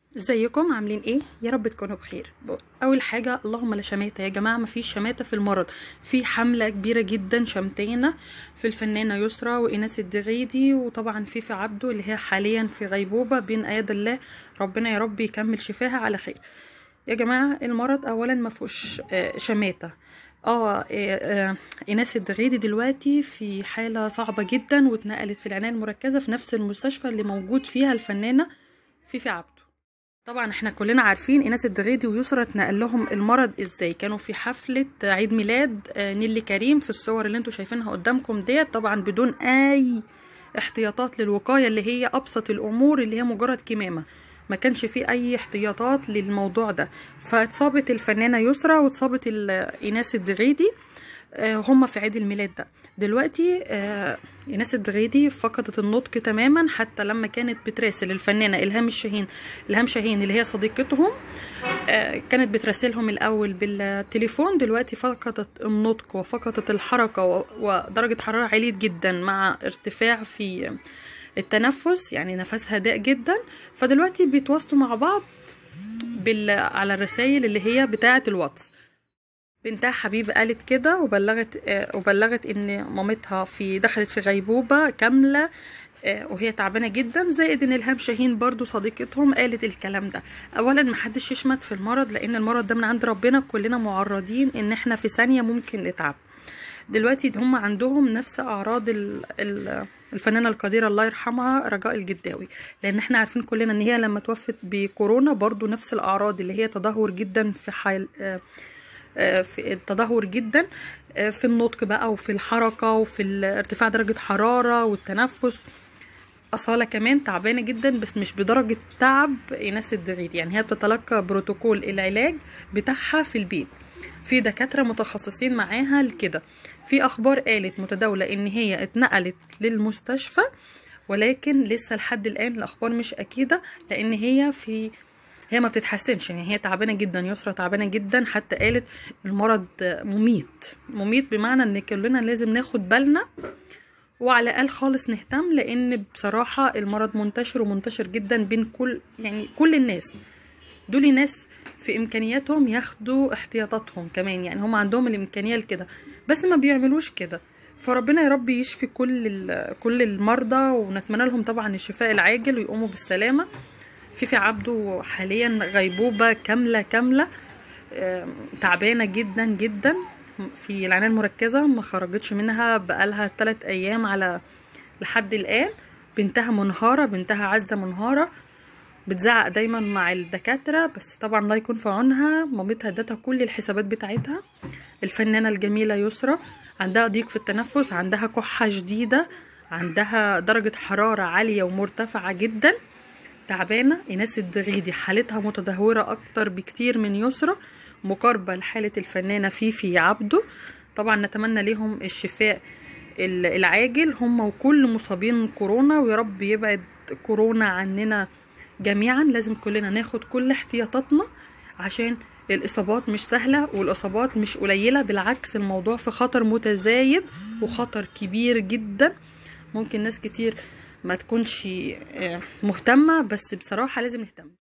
ازيكم عاملين ايه يا رب تكونوا بخير اول حاجه اللهم لا شماته يا جماعه مفيش شماته في المرض في حمله كبيره جدا شمتانه في الفنانه يسرى وايناس الدغيدي وطبعا في في عبده اللي هي حاليا في غيبوبه بين اياد الله ربنا يا رب يكمل شفاها على خير يا جماعه المرض اولا ما فيهوش شماته اه آه، ايناس الدغيدي دلوقتي في حاله صعبه جدا واتنقلت في العنايه المركزه في نفس المستشفى اللي موجود فيها الفنانه في في عبده طبعا احنا كلنا عارفين ايناس الدغيدي ويسرى اتنقل لهم المرض ازاي كانوا في حفله عيد ميلاد نيلي كريم في الصور اللي انتوا شايفينها قدامكم ديت طبعا بدون اي احتياطات للوقايه اللي هي ابسط الامور اللي هي مجرد كمامه ما كانش في اي احتياطات للموضوع ده فاتصابت الفنانه يسرى واتصابت ايناس الدغيدي هم في عيد الميلاد ده دلوقتي ايناس الدغيدي فقدت النطق تماما حتى لما كانت بتراسل الفنانه الهام الشاهين الهام شاهين اللي هي صديقتهم كانت بتراسلهم الاول بالتليفون دلوقتي فقدت النطق وفقدت الحركه ودرجه حراره عاليه جدا مع ارتفاع في التنفس يعني نفسها ضيق جدا فدلوقتي بيتواصلوا مع بعض بال... على الرسائل اللي هي بتاعه الواتس بنتها حبيب قالت كده وبلغت وبلغت ان مامتها في دخلت في غيبوبه كامله وهي تعبانه جدا زائد ان الهام شاهين برضو صديقتهم قالت الكلام ده اولا محدش يشمت في المرض لان المرض ده من عند ربنا كلنا معرضين ان احنا في ثانيه ممكن نتعب دلوقتي هم عندهم نفس اعراض ال ال الفنانه القديره الله يرحمها رجاء الجداوي لان احنا عارفين كلنا ان هي لما توفت بكورونا برضو نفس الاعراض اللي هي تدهور جدا في حال في التدهور جدا في النطق بقى وفي الحركة وفي ارتفاع درجة حرارة والتنفس أصالة كمان تعبانة جدا بس مش بدرجة تعب إيناس الدغيدي يعني هي بتتلقى بروتوكول العلاج بتاعها في البيت في دكاترة متخصصين معاها لكده في أخبار قالت متداولة إن هي اتنقلت للمستشفى ولكن لسه لحد الآن الأخبار مش أكيدة لأن هي في هي ما بتتحسنش يعني هي تعبانه جدا يسرى تعبانه جدا حتى قالت المرض مميت مميت بمعنى ان كلنا لازم ناخد بالنا وعلى الاقل خالص نهتم لان بصراحه المرض منتشر ومنتشر جدا بين كل يعني كل الناس دول ناس في امكانياتهم ياخدوا احتياطاتهم كمان يعني هم عندهم الامكانيه لكده بس ما بيعملوش كده فربنا يا رب يشفي كل كل المرضى ونتمنى لهم طبعا الشفاء العاجل ويقوموا بالسلامه فيفي عبده حاليا غيبوبة كاملة كاملة تعبانة جدا جدا في العناية المركزة ما خرجتش منها بقالها ثلاث أيام على لحد الآن بنتها منهارة بنتها عزة منهارة بتزعق دايما مع الدكاترة بس طبعا الله يكون في عونها مامتها ادتها كل الحسابات بتاعتها الفنانة الجميلة يسرى عندها ضيق في التنفس عندها كحة شديدة عندها درجة حرارة عالية ومرتفعة جدا تعبانه ايناس الدغيدي حالتها متدهوره اكتر بكتير من يسرى مقاربه لحاله الفنانه فيفي عبده طبعا نتمنى ليهم الشفاء العاجل هم وكل مصابين كورونا ويا رب يبعد كورونا عننا جميعا لازم كلنا ناخد كل احتياطاتنا عشان الاصابات مش سهله والاصابات مش قليله بالعكس الموضوع في خطر متزايد وخطر كبير جدا ممكن ناس كتير ما تكونش مهتمه بس بصراحه لازم نهتم